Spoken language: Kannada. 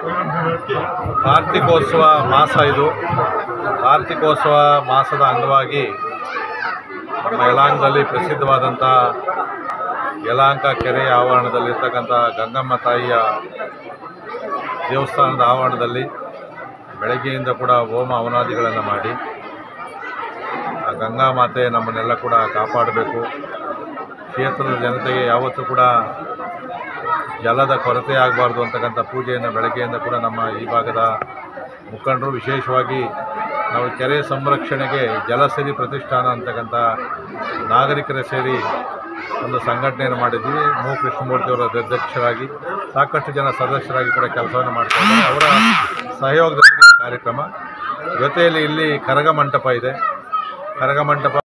ಕಾರ್ತಿಕೋತ್ಸವ ಮಾಸ ಇದು ಕಾರ್ತಿಕೋತ್ಸವ ಮಾಸದ ಅಂಗವಾಗಿ ನಮ್ಮ ಯಲಾಂಗದಲ್ಲಿ ಪ್ರಸಿದ್ಧವಾದಂಥ ಯಲಾಂಕ ಕೆರೆಯ ಆವರಣದಲ್ಲಿರ್ತಕ್ಕಂಥ ಗಂಗಮ್ಮ ತಾಯಿಯ ದೇವಸ್ಥಾನದ ಆವರಣದಲ್ಲಿ ಬೆಳಗ್ಗೆಯಿಂದ ಕೂಡ ಹೋಮ ಅವನಾದಿಗಳನ್ನು ಮಾಡಿ ಆ ಗಂಗಾ ಮಾತೆ ನಮ್ಮನ್ನೆಲ್ಲ ಕೂಡ ಕಾಪಾಡಬೇಕು ಕ್ಷೇತ್ರದ ಜನತೆಗೆ ಯಾವತ್ತೂ ಕೂಡ ಜಲದ ಕೊರತೆ ಆಗಬಾರ್ದು ಅಂತಕ್ಕಂಥ ಪೂಜೆಯನ್ನು ಬೆಳಗ್ಗೆಯಿಂದ ಕೂಡ ನಮ್ಮ ಈ ಭಾಗದ ಮುಖಂಡರು ವಿಶೇಷವಾಗಿ ನಾವು ಕೆರೆ ಸಂರಕ್ಷಣೆಗೆ ಜಲಸಿರಿ ಪ್ರತಿಷ್ಠಾನ ಅಂತಕ್ಕಂಥ ನಾಗರಿಕರ ಸೇರಿ ಒಂದು ಸಂಘಟನೆಯನ್ನು ಮಾಡಿದ್ವಿ ಮೂ ಕೃಷ್ಣಮೂರ್ತಿಯವರ ಅಧ್ಯಕ್ಷರಾಗಿ ಸಾಕಷ್ಟು ಜನ ಸದಸ್ಯರಾಗಿ ಕೂಡ ಕೆಲಸವನ್ನು ಮಾಡ್ತಾರೆ ಅವರ ಸಹಯೋಗದಲ್ಲಿ ಕಾರ್ಯಕ್ರಮ ಜೊತೆಯಲ್ಲಿ ಇಲ್ಲಿ ಕರಗ ಮಂಟಪ ಇದೆ ಕರಗ ಮಂಟಪ